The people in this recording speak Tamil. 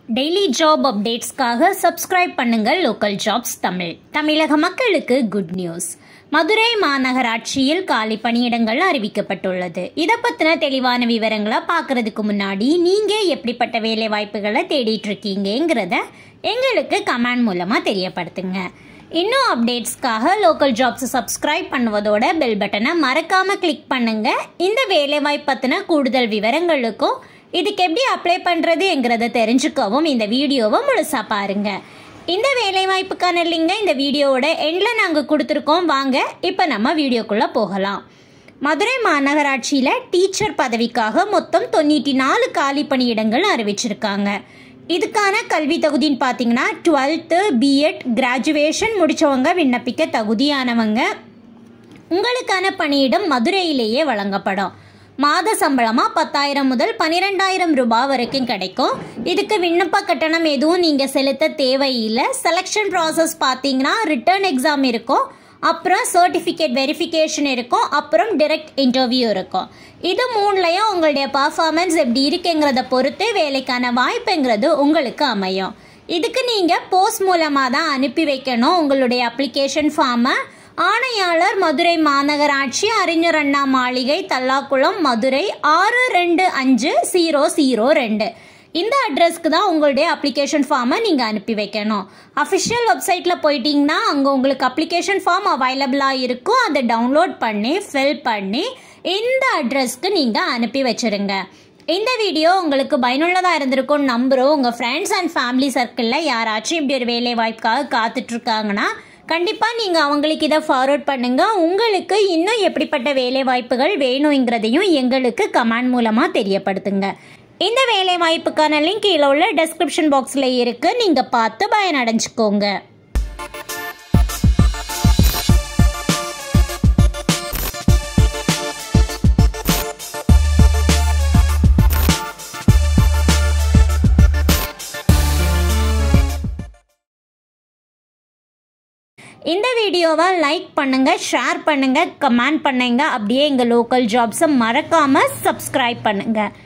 டெய்லி ஜாப் அப்டேட்ஸ்க்காக சப்ஸ்கிரைப் பண்ணுங்கள் லோக்கல் ஜாப்ஸ் தமிழ் தமிழக மக்களுக்கு குட் நியூஸ் மதுரை மாநகராட்சியில் காலி பணியிடங்கள் அறிவிக்கப்பட்டுள்ளது இதை பற்றின தெளிவான விவரங்களை பார்க்கறதுக்கு முன்னாடி நீங்கள் எப்படிப்பட்ட வேலை வாய்ப்புகளை தேடிட்டு இருக்கீங்கிறத எங்களுக்கு கமெண்ட் மூலமாக தெரியப்படுத்துங்க இன்னும் அப்டேட்ஸ்க்காக லோக்கல் ஜாப்ஸ் சப்ஸ்கிரைப் பண்ணுவதோட பெல் பட்டனை மறக்காமல் கிளிக் பண்ணுங்க இந்த வேலைவாய்ப்பு பற்றின கூடுதல் விவரங்களுக்கும் இதுக்கு எப்படி அப்ளை பண்ணுறதுங்கிறத தெரிஞ்சுக்கவும் இந்த வீடியோவை முழுசாக பாருங்க இந்த வேலைவாய்ப்புக்கான லிங்கை இந்த வீடியோவோட எண்டில் நாங்கள் கொடுத்துருக்கோம் வாங்க இப்போ நம்ம வீடியோக்குள்ளே போகலாம் மதுரை மாநகராட்சியில் டீச்சர் பதவிக்காக மொத்தம் தொண்ணூற்றி நாலு காலி பணியிடங்கள் அறிவிச்சிருக்காங்க இதுக்கான கல்வி தகுதின்னு பார்த்தீங்கன்னா டுவெல்த்து பிஎட் கிராஜுவேஷன் முடித்தவங்க விண்ணப்பிக்க தகுதியானவங்க உங்களுக்கான பணியிடம் மதுரையிலேயே வழங்கப்படும் மாத சம்பளமாக பத்தாயிரம் முதல் பன்னிரெண்டாயிரம் ரூபாய் வரைக்கும் கிடைக்கும் இதுக்கு விண்ணப்ப கட்டணம் எதுவும் நீங்கள் செலுத்த தேவையில்லை செலெக்ஷன் ப்ராசஸ் பார்த்தீங்கன்னா ரிட்டர்ன் எக்ஸாம் இருக்கும் அப்புறம் சர்டிஃபிகேட் வெரிஃபிகேஷன் இருக்கும் அப்புறம் டிரெக்ட் இன்டர்வியூ இருக்கும் இது மூணுலையும் உங்களுடைய பர்ஃபார்மன்ஸ் எப்படி இருக்குங்கிறத பொறுத்து வேலைக்கான வாய்ப்புங்கிறது உங்களுக்கு அமையும் இதுக்கு நீங்கள் போஸ்ட் மூலமாக தான் அனுப்பி வைக்கணும் உங்களுடைய அப்ளிகேஷன் ஃபார்மை ஆணையாளர் மதுரை மாநகராட்சி அறிஞர் அண்ணா மாளிகை தல்லாக்குளம் மதுரை ஆறு ரெண்டு அஞ்சு ஜீரோ ஜீரோ ரெண்டு இந்த அட்ரஸ்க்கு தான் உங்களுடைய அப்ளிகேஷன் ஃபார்மை நீங்கள் அனுப்பி வைக்கணும் அஃபிஷியல் வெப்சைட்டில் போயிட்டீங்கன்னா அங்கே உங்களுக்கு அப்ளிகேஷன் ஃபார்ம் அவைலபிளாக இருக்கும் அதை டவுன்லோட் பண்ணி ஃபில் பண்ணி இந்த அட்ரஸ்க்கு நீங்கள் அனுப்பி வச்சுருங்க இந்த வீடியோ உங்களுக்கு பயனுள்ளதாக இருந்திருக்கும் நம்புகிறோம் உங்கள் ஃப்ரெண்ட்ஸ் அண்ட் ஃபேமிலி சர்க்கிளில் யாராச்சும் இப்படி ஒரு வேலை வாய்ப்புக்காக காத்துட்ருக்காங்கன்னா கண்டிப்பாக நீங்கள் அவங்களுக்கு இதை ஃபார்வர்ட் பண்ணுங்கள் உங்களுக்கு இன்னும் எப்படிப்பட்ட வேலை வாய்ப்புகள் வேணுங்கிறதையும் எங்களுக்கு கமெண்ட் மூலமாக தெரியப்படுத்துங்க இந்த வேலை வாய்ப்புக்கான லிங்க் கீழே உள்ள டெஸ்கிரிப்ஷன் பாக்ஸில் இருக்குது நீங்கள் பார்த்து பயனடைஞ்சுக்கோங்க இந்த வீடியோவை லைக் பண்ணுங்க ஷேர் பண்ணுங்க கமெண்ட் பண்ணுங்க அப்படியே எங்கள் லோக்கல் ஜாப்ஸை மறக்காம சப்ஸ்கிரைப் பண்ணுங்க